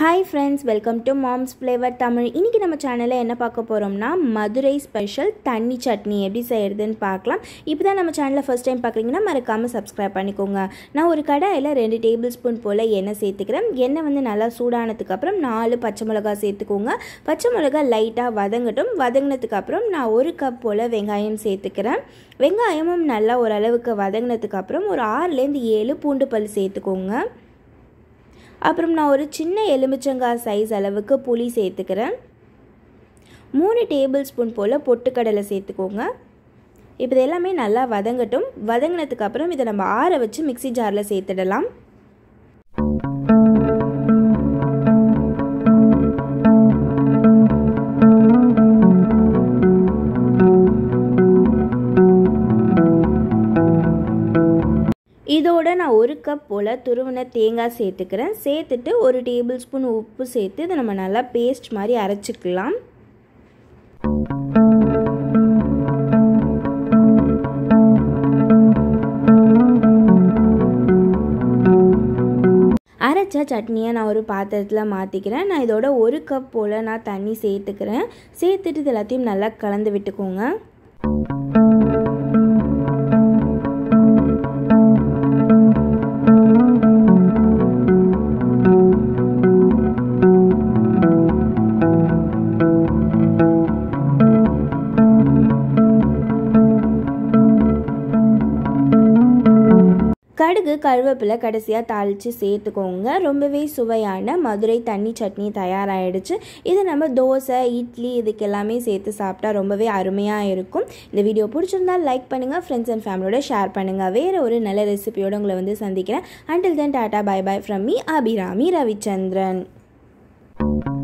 hi friends welcome to mom's flavour Tamil இன்றைக்கி நம்ம சேனலில் என்ன பார்க்க போகிறோம்னா மதுரை ஸ்பெஷல் தண்ணி சட்னி எப்படி செய்கிறதுன்னு பார்க்கலாம் இப்போ தான் நம்ம சேனலை ஃபஸ்ட் டைம் பார்க்குறீங்கன்னா மறக்காமல் சப்ஸ்கிரைப் பண்ணிக்கோங்க நான் ஒரு கடாயில் ரெண்டு டேபிள் ஸ்பூன் போல் எண்ணெய் சேர்த்துக்கிறேன் எண்ணெய் வந்து நல்லா சூடானதுக்கு அப்புறம் நாலு பச்சை மிளகா சேர்த்துக்கோங்க பச்சை மிளகா லைட்டாக வதங்கட்டும் வதங்கினதுக்கு அப்புறம் நான் ஒரு கப் போல் வெங்காயம் சேர்த்துக்கிறேன் வெங்காயமும் நல்லா ஓரளவுக்கு வதங்கினதுக்கு அப்புறம் ஒரு ஆறுலேருந்து ஏழு பூண்டு பல் சேர்த்துக்கோங்க அப்புறம் நான் ஒரு சின்ன எலுமிச்சங்காய் சைஸ் அளவுக்கு புளி சேர்த்துக்கிறேன் மூணு டேபிள் ஸ்பூன் போல் பொட்டுக்கடலை சேர்த்துக்கோங்க இப்போ இது எல்லாமே நல்லா வதங்கட்டும் வதங்கினதுக்கு அப்புறம் இதை நம்ம ஆற வச்சு மிக்சி ஜாரில் சேர்த்துடலாம் இதோட நான் ஒரு கப் போல் துருவின தேங்காய் சேர்த்துக்கிறேன் சேர்த்துட்டு ஒரு டேபிள் ஸ்பூன் உப்பு சேர்த்து இதை நம்ம நல்லா பேஸ்ட் மாதிரி அரைச்சிக்கலாம் அரைச்ச சட்னியை நான் ஒரு பாத்திரத்தில் மாற்றிக்கிறேன் நான் இதோட ஒரு கப் போல் நான் தண்ணி சேர்த்துக்கிறேன் சேர்த்துட்டு இது எல்லாத்தையும் நல்லா கலந்து விட்டுக்கோங்க கடுகு கருவேப்பிலை கடைசியாக தாளித்து சேர்த்துக்கோங்க ரொம்பவே சுவையான மதுரை தண்ணி சட்னி தயாராகிடுச்சு இதை நம்ம தோசை இட்லி இதுக்கு எல்லாமே சேர்த்து சாப்பிட்டா ரொம்பவே அருமையாக இருக்கும் இந்த வீடியோ பிடிச்சிருந்தால் லைக் பண்ணுங்கள் ஃப்ரெண்ட்ஸ் அண்ட் ஃபேமிலியோட ஷேர் பண்ணுங்கள் வேறு ஒரு நல்ல ரெசிபியோடு உங்களை வந்து சந்திக்கிறேன் until then tata bye bye from me Abirami Ravichandran